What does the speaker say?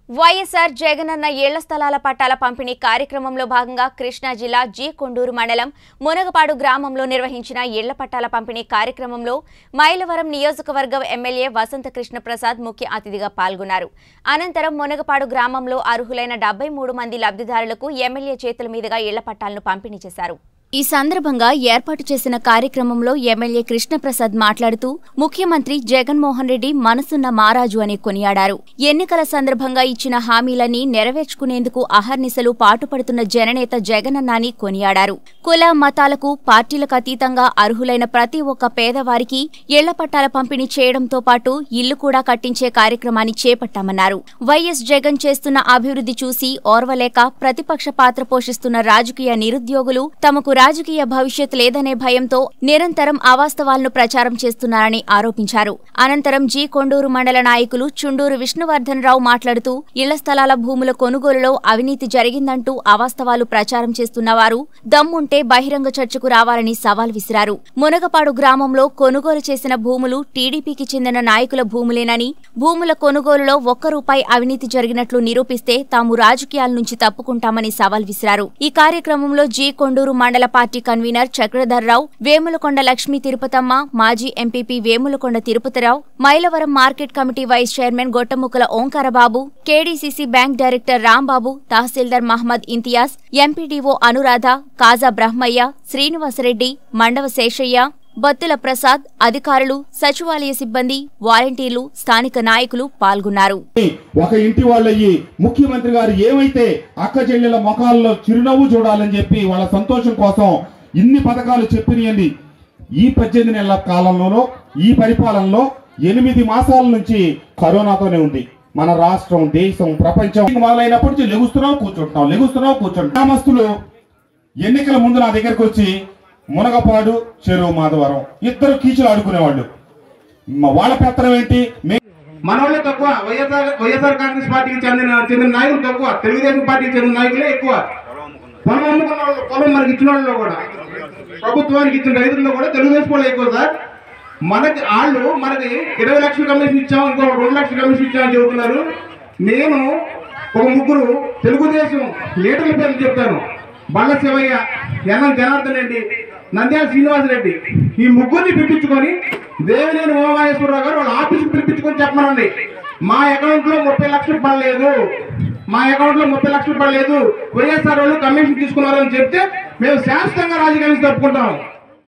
వైఎస్ఆర్ జగనన్న ఇళ్ల స్థలాల పట్టాల పంపిణీ కార్యక్రమంలో భాగంగా కృష్ణా జిల్లా జీ కొండూరు మండలం మునగపాడు గ్రామంలో నిర్వహించిన ఇళ్ల పట్టాల పంపిణీ కార్యక్రమంలో మైలవరం నియోజకవర్గం ఎమ్మెల్యే వసంత కృష్ణ ప్రసాద్ ముఖ్య అతిథిగా పాల్గొన్నారు అనంతరం మునగపాడు గ్రామంలో అర్హులైన డెబ్బై మూడు మంది లబ్ధిదారులకు ఎమ్మెల్యే చేతుల మీదుగా ఇళ్ల పట్టాలను పంపిణీ చేశారు ఈ సందర్భంగా ఏర్పాటు చేసిన కార్యక్రమంలో ఎమ్మెల్యే కృష్ణప్రసాద్ మాట్లాడుతూ ముఖ్యమంత్రి జగన్మోహన్ రెడ్డి మనసున్న మారాజు అని కొనియాడారు ఎన్నికల సందర్భంగా ఇచ్చిన హామీలన్నీ నెరవేర్చుకునేందుకు అహర్నిశలు పాటుపడుతున్న జననేత జగనన్న అని కొనియాడారు కుల మతాలకు పార్టీలకు అతీతంగా అర్హులైన ప్రతి ఒక్క పేదవారికి ఇళ్ల పట్టాల పంపిణీ చేయడంతో పాటు ఇల్లు కూడా కట్టించే కార్యక్రమాన్ని చేపట్టామన్నారు వైఎస్ జగన్ చేస్తున్న అభివృద్ధి చూసి ఓర్వలేక ప్రతిపక్ష పాత్ర పోషిస్తున్న రాజకీయ నిరుద్యోగులు తమకు రాజకీయ భవిష్యత్ లేదనే భయంతో నిరంతరం అవాస్తవాలను ప్రచారం చేస్తున్నారని ఆరోపించారు అనంతరం జీ కొండూరు మండల నాయకులు చుండూరు విష్ణువర్ధన్ రావు మాట్లాడుతూ ఇళ్ల స్థలాల భూముల కొనుగోలులో అవినీతి జరిగిందంటూ అవాస్తవాలు ప్రచారం చేస్తున్న వారు దమ్ముంటే బహిరంగ చర్చకు రావాలని సవాల్ విసిరారు మునగపాడు గ్రామంలో కొనుగోలు చేసిన భూములు టీడీపీకి చెందిన నాయకుల భూములేనని భూముల కొనుగోలులో ఒక్క రూపాయి అవినీతి జరిగినట్లు నిరూపిస్తే తాము రాజకీయాల నుంచి తప్పుకుంటామని సవాల్ విసిరారు ఈ కార్యక్రమంలో జీ కొండూరు మండల పార్టీ కన్వీనర్ చక్రధర్రావు వేములకొండ లక్ష్మీ తిరుపతమ్మ మాజీ MPP Vemulakonda Tirupati Rao Mylavaram market committee vice chairman Gottamukkala Omkara Babu KDCC bank director Rambabu తహసీల్దార్ మహమ్మద్ ఇంతియాజ్ ఎంపీడీఓ అనురాధ కాజా బ్రహ్మయ్య శ్రీనివాసరెడ్డి మండవ శేషయ్య బత్తుల ప్రసాద్ అధికారులు సచివాలయ సిబ్బంది వాలంటీర్లు స్థానిక నాయకులు పాల్గొన్నారు ఒక ఇంటి వాళ్ళయ్యి ముఖ్యమంత్రి గారు ఏమైతే అక్క చెల్లెల ముఖాల్లో చిరునవ్వు చూడాలని చెప్పి వాళ్ళ సంతోషం కోసం ఇన్ని పథకాలు చెప్పినాయండి ఈ పద్దెనిమిది నెలల కాలంలోనో ఈ పరిపాలనలో ఎనిమిది మాసాల నుంచి కరోనాతోనే ఉంది మన రాష్ట్రం దేశం ప్రపంచం మొదలైనప్పటి నుంచి లెగుస్తున్నాం కూర్చుంటున్నాం లెగుస్తున్నాం కూర్చుంటున్నాం గ్రామస్తులు ఎన్నికల ముందు నా దగ్గరకు వచ్చి మునగపాడు చెరువు మాధవరం ఇద్దరు కీచులు ఆడుకునేవాళ్ళు మ- వాళ్ళ పెత్తనం ఏంటి మే మన వాళ్ళే తక్కువ వైఎస్ఆర్ వైఎస్ఆర్ కాంగ్రెస్ పార్టీకి చెందిన చెందిన నాయకులు తక్కువ తెలుగుదేశం పార్టీకి చెందిన నాయకులే ఎక్కువ పొలం అమ్ముకున్న వాళ్ళు పొలం మనకి ఇచ్చిన వాళ్ళు కూడా ప్రభుత్వానికి ఇచ్చిన రైతుల్లో కూడా తెలుగుదేశం వాళ్ళు ఎక్కువ సార్ మనకి వాళ్ళు మనకి ఇరవై లక్షల కమిషన్ ఇచ్చాం ఇంకో రెండు లక్షల కమిషన్ ఇచ్చామని చెబుతున్నారు నేను ఒక ముగ్గురు తెలుగుదేశం లీడర్ల పేర్లు చెప్తాను బల్ల శివయ్య ఎన్ఎం జనార్దన్ రెడ్డి నంద్యాల శ్రీనివాసరెడ్డి ఈ ముగ్గురిని పిలిపించుకొని దేవినేని ఉమామహేశ్వరరావు గారు వాళ్ళ ఆఫీస్కి పిలిపించుకొని చెప్పమనండి మా అకౌంట్ లో ముప్పై లక్షలు పడలేదు మా అకౌంట్ లో ముప్పై లక్షలు పడలేదు వైఎస్ఆర్ వాళ్ళు కమిషన్ తీసుకున్నారని చెప్తే మేము శాశ్వతంగా రాజకీయానికి తప్పుకుంటాం